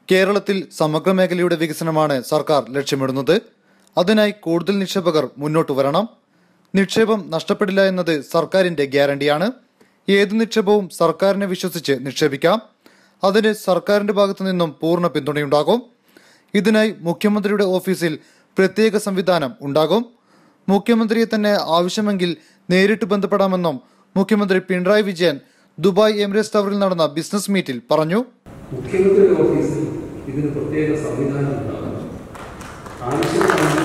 കേരളത്തിൽ സമഗ്ര മേഖലയുടെ വികസനമാണ് സർക്കാർ ലക്ഷ്യമിടുന്നത് അതിനായി കൂടുതൽ നിക്ഷേപകർ മുന്നോട്ട് വരണം നിക്ഷേപം നഷ്ടപ്പെടില്ല എന്നത് സർക്കാരിന്റെ ഗ്യാരണ്ടിയാണ് ഏത് നിക്ഷേപവും സർക്കാരിനെ വിശ്വസിച്ച് നിക്ഷേപിക്കാം അതിന് സർക്കാരിന്റെ ഭാഗത്തു നിന്നും പൂർണ്ണ പിന്തുണയുണ്ടാകും ഇതിനായി മുഖ്യമന്ത്രിയുടെ ഓഫീസിൽ പ്രത്യേക സംവിധാനം ഉണ്ടാകും മുഖ്യമന്ത്രിയെ തന്നെ ആവശ്യമെങ്കിൽ നേരിട്ട് ബന്ധപ്പെടാമെന്നും മുഖ്യമന്ത്രി പിണറായി വിജയൻ ദുബായ് എമിറേറ്റ്സ് ടവറിൽ നടന്ന ബിസിനസ് മീറ്റിൽ പറഞ്ഞു മുഖ്യമന്ത്രിയുടെ ഓഫീസിൽ ഇതിന് പ്രത്യേക സംവിധാനം ഉണ്ടാകും ആവശ്യമാണെങ്കിൽ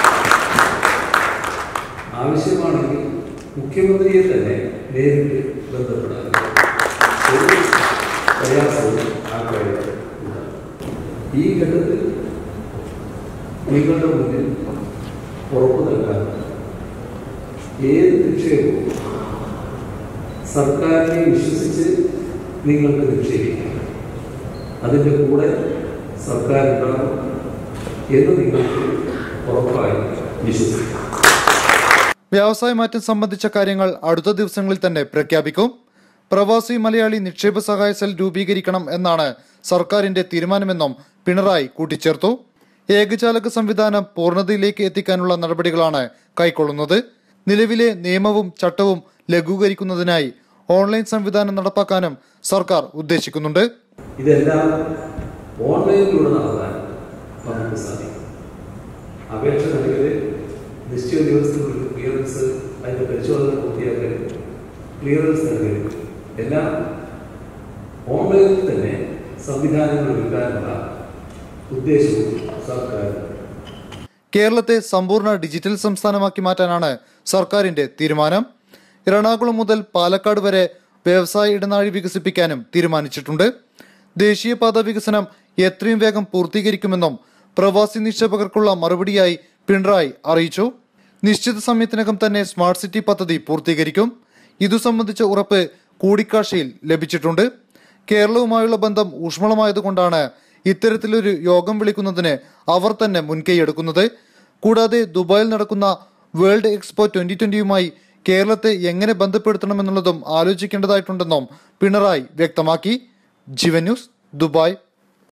ആവശ്യമാണെങ്കിൽ മുഖ്യമന്ത്രിയെ തന്നെ നേരിട്ട് ബന്ധപ്പെടാൻ ഒരു പ്രയാസവും ആ കാര്യത്തിൽ ഉണ്ടാകും ഈ ഘട്ടത്തിൽ നിങ്ങളുടെ മുന്നിൽ ഉറപ്പു നൽകാൻ ഏത് നിക്ഷേപവും സർക്കാരിനെ വിശ്വസിച്ച് നിങ്ങൾക്ക് നിക്ഷേപിക്കാം അതിൻ്റെ കൂടെ സർക്കാർ ഉണ്ടാകും എന്ന് നിങ്ങൾക്ക് ഉറപ്പായി വിശ്വസിക്കാം വ്യവസായ മാറ്റം സംബന്ധിച്ച കാര്യങ്ങൾ അടുത്ത ദിവസങ്ങളിൽ തന്നെ പ്രഖ്യാപിക്കും പ്രവാസി മലയാളി നിക്ഷേപ സഹായ സെൽ രൂപീകരിക്കണം എന്നാണ് സർക്കാരിന്റെ തീരുമാനമെന്നും പിണറായി കൂട്ടിച്ചേർത്തു ഏകജാലക സംവിധാനം പൂർണ്ണതയിലേക്ക് എത്തിക്കാനുള്ള നടപടികളാണ് കൈക്കൊള്ളുന്നത് നിലവിലെ നിയമവും ചട്ടവും ലഘൂകരിക്കുന്നതിനായി ഓൺലൈൻ സംവിധാനം നടപ്പാക്കാനും സർക്കാർ ഉദ്ദേശിക്കുന്നുണ്ട് ഇതെല്ലാം ഓൺലൈനിലൂടെ നടത്താൻ നമുക്ക് സാധിക്കും അപേക്ഷ നൽകല് നിശ്ചയ ദിവസത്തിനുള്ളിൽ ക്ലിയറൻസ് അതിന്റെ പരിശോധന പൂർത്തിയാക്കൽ ക്ലിയറൻസ് നൽകൽ എല്ലാം ഓൺലൈനിൽ തന്നെ സംവിധാനങ്ങൾ ഒരുക്കാനുള്ള ഉദ്ദേശവും സർക്കാർ കേരളത്തെ സമ്പൂർണ്ണ ഡിജിറ്റൽ സംസ്ഥാനമാക്കി മാറ്റാനാണ് സർക്കാരിന്റെ തീരുമാനം എറണാകുളം മുതൽ പാലക്കാട് വരെ വ്യവസായ ഇടനാഴി വികസിപ്പിക്കാനും തീരുമാനിച്ചിട്ടുണ്ട് ദേശീയപാത വികസനം എത്രയും വേഗം പൂർത്തീകരിക്കുമെന്നും പ്രവാസി നിക്ഷേപകർക്കുള്ള മറുപടിയായി പിണറായി അറിയിച്ചു നിശ്ചിത സമയത്തിനകം തന്നെ സ്മാർട്ട് സിറ്റി പദ്ധതി പൂർത്തീകരിക്കും ഇതു സംബന്ധിച്ച ഉറപ്പ് കൂടിക്കാഴ്ചയിൽ ലഭിച്ചിട്ടുണ്ട് കേരളവുമായുള്ള ബന്ധം ഊഷ്മളമായതുകൊണ്ടാണ് ഇത്തരത്തിലൊരു യോഗം വിളിക്കുന്നതിന് അവർ തന്നെ മുൻകൈയെടുക്കുന്നത് കൂടാതെ ദുബായിൽ നടക്കുന്ന വേൾഡ് എക്സ്പോ ട്വന്റി ട്വന്റിയുമായി കേരളത്തെ എങ്ങനെ ബന്ധപ്പെടുത്തണമെന്നുള്ളതും ആലോചിക്കേണ്ടതായിട്ടുണ്ടെന്നും പിണറായി വ്യക്തമാക്കി ജീവൻ ന്യൂസ് ദുബായ്